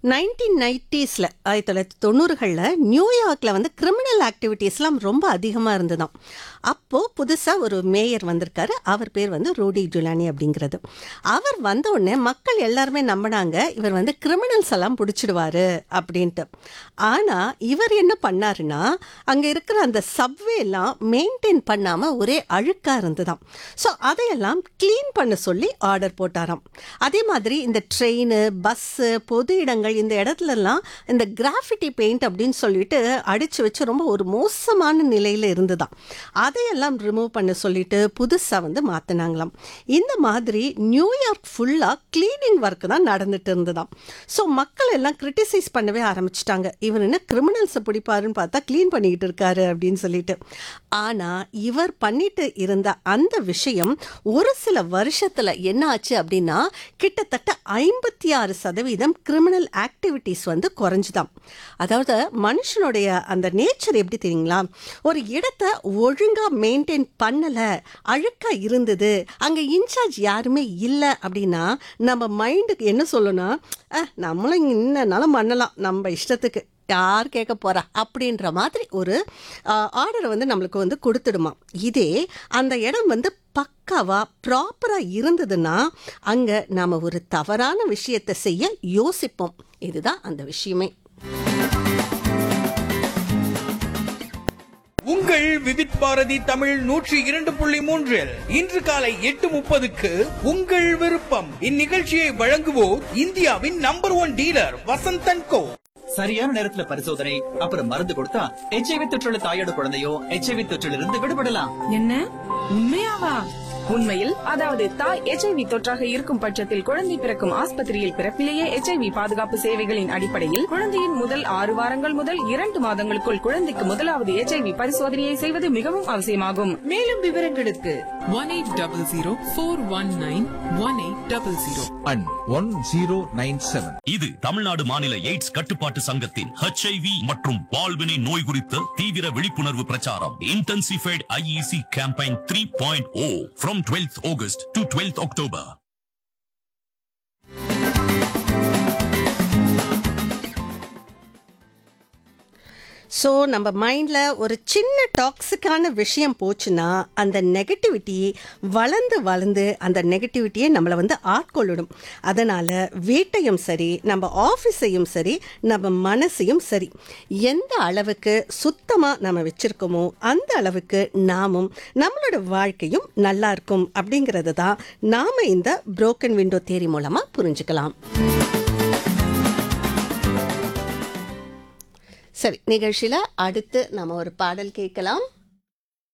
Nineteen நைன்டிஸில் ஆயிரத்தி தொள்ளாயிரத்தி தொண்ணூறுகளில் நியூயார்க்கில் வந்து கிரிமினல் ஆக்டிவிட்டீஸ்லாம் ரொம்ப அதிகமாக இருந்ததாம் அப்போது புதுசாக ஒரு மேயர் வந்திருக்காரு அவர் பேர் வந்து ரூடி ஜுலானி அப்படிங்கிறது அவர் வந்த உடனே மக்கள் எல்லாருமே நம்பினாங்க இவர் வந்து கிரிமினல்ஸ் எல்லாம் பிடிச்சிடுவாரு அப்படின்ட்டு ஆனால் இவர் என்ன பண்ணாருன்னா அங்கே இருக்கிற அந்த சப்வே எல்லாம் மெயின்டைன் பண்ணாமல் ஒரே அழுக்காக இருந்ததாம் ஸோ அதையெல்லாம் க்ளீன் பண்ண சொல்லி ஆர்டர் போட்டாராம் அதே மாதிரி இந்த ட்ரெயின் பஸ்ஸு பொது இடங்கள் இந்த இடத்துலலாம் இந்த கிராஃபிட்டி பெயிண்ட் அப்படின்னு சொல்லிட்டு அடிச்சு வச்சு ரொம்ப ஒரு மோசமான நிலையில் இருந்ததாம் அதையெல்லாம் ரிமூவ் பண்ண சொல்லிட்டு புதுசாக வந்து மாற்றினாங்களாம் இந்த மாதிரி நியூயார்க் ஃபுல்லாக க்ளீனிங் ஒர்க் தான் நடந்துட்டு இருந்ததாம் ஸோ மக்கள் எல்லாம் கிரிட்டிசைஸ் பண்ணவே ஆரம்பிச்சிட்டாங்க இவர் என்ன கிரிமினல்ஸை பிடிப்பாருன்னு பார்த்தா க்ளீன் பண்ணிக்கிட்டு இருக்காரு அப்படின்னு சொல்லிட்டு ஆனால் இவர் பண்ணிட்டு இருந்த அந்த விஷயம் ஒரு சில வருஷத்தில் என்ன ஆச்சு அப்படின்னா கிட்டத்தட்ட ஐம்பத்தி ஆறு சதவீதம் கிரிமினல் ஆக்டிவிட்டீஸ் வந்து குறைஞ்சுதாம் அதாவது மனுஷனுடைய அந்த நேச்சர் எப்படி தெரியுங்களா ஒரு இடத்த ஒழுங்காக மெயின்டைன் பண்ணலை அழுக்காக இருந்தது அங்கே இன்சார்ஜ் யாருமே இல்லை அப்படின்னா நம்ம மைண்டுக்கு என்ன சொல்லணும்னா "அஹ், நம்மளும் இன்னனாலும் பண்ணலாம் நம்ம இஷ்டத்துக்கு யார் கேட்க போறா அப்படின்ற மாதிரி ஒரு ஆர்டரை வந்து நம்மளுக்கு வந்து கொடுத்துடுமா இதே அந்த இடம் வந்து பக்காவா ப்ராப்பராக இருந்ததுன்னா அங்கே நாம் ஒரு தவறான விஷயத்தை செய்ய யோசிப்போம் இதுதான் அந்த விஷயமே உங்கள் விவித் பாரதி தமிழ் நூற்றி இரண்டு புள்ளி மூன்றில் இன்று காலை எட்டு முப்பதுக்கு உங்கள் விருப்பம் இந்நிகழ்ச்சியை வழங்குவோர் இந்தியாவின் number one dealer Vasanthan co சரியான நேரத்துல பரிசோதனை அப்புறம் மருந்து கொடுத்தா எச்ஐவி தொற்றுள்ள தாயோட குழந்தையோ எச்ஐவி தொற்றிலிருந்து விடுபடலாம் என்ன உண்மையாவா உண்மையில் அதாவது தாய் எச்ஐவி தொற்றாக இருக்கும் பட்சத்தில் குழந்தை பிறக்கும் ஆஸ்பத்திரியில் பிறப்பிலேயே எச்ஐவி பாதுகாப்பு சேவைகளின் அடிப்படையில் குழந்தையின் முதல் ஆறு வாரங்கள் முதல் இரண்டு மாதங்களுக்குள் குழந்தைக்கு முதலாவது எச்ஐவி பரிசோதனையை செய்வது மிகவும் அவசியமாகும் மேலும் விவரங்களுக்கு one 1800 and 1097. இது தமிழ்நாடு மாநில எய்ட்ஸ் கட்டுப்பாட்டு சங்கத்தின் ஹெச்ஐவி மற்றும் பால்வினை நோய் குறித்த தீவிர விழிப்புணர்வு பிரச்சாரம் intensified IEC campaign three point O from twelfth August to twelfth October so நம்ம மைண்டில் ஒரு சின்ன டாக்ஸிக்கான விஷயம் போச்சுன்னா அந்த நெகட்டிவிட்டி வளர்ந்து வளர்ந்து அந்த நெகட்டிவிட்டியை நம்மளை வந்து ஆட்கொள்ளிடும் அதனால் வீட்டையும் சரி நம்ம ஆஃபீஸையும் சரி நம்ம மனசையும் சரி எந்த அளவுக்கு சுத்தமாக நம்ம வச்சுருக்கோமோ அந்த அளவுக்கு நாமும் நம்மளோட வாழ்க்கையும் நல்லா இருக்கும் அப்படிங்கிறது தான் நாம் இந்த புரோக்கன் விண்டோ தேரி மூலமாக புரிஞ்சுக்கலாம் சரி நிகழ்ச்சியில் அடுத்து நம்ம ஒரு பாடல் கேட்கலாம்